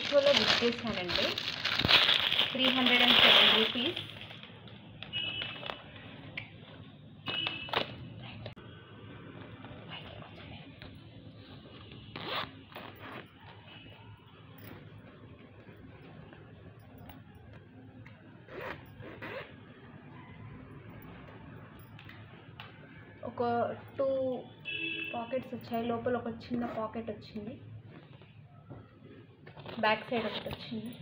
మీషోలో బుక్ చేశానండి three hundred and seven rupees ఒక టూ పాకెట్స్ వచ్చాయి లోపల ఒక చిన్న పాకెట్ వచ్చింది బ్యాక్ సైడ్ ఒకటి వచ్చింది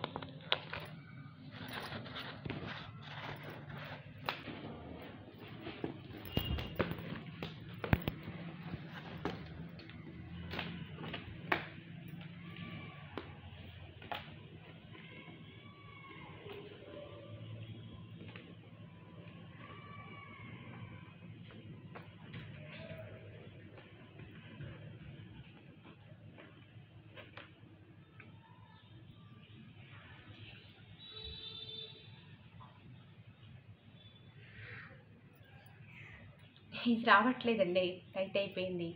ఇది రావట్లేదండి టైట్ అయిపోయింది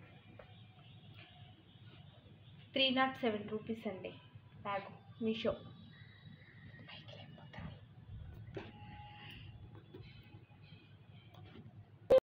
త్రీ నాట్ సెవెన్ రూపీస్ అండి బ్యాగ్ మీషో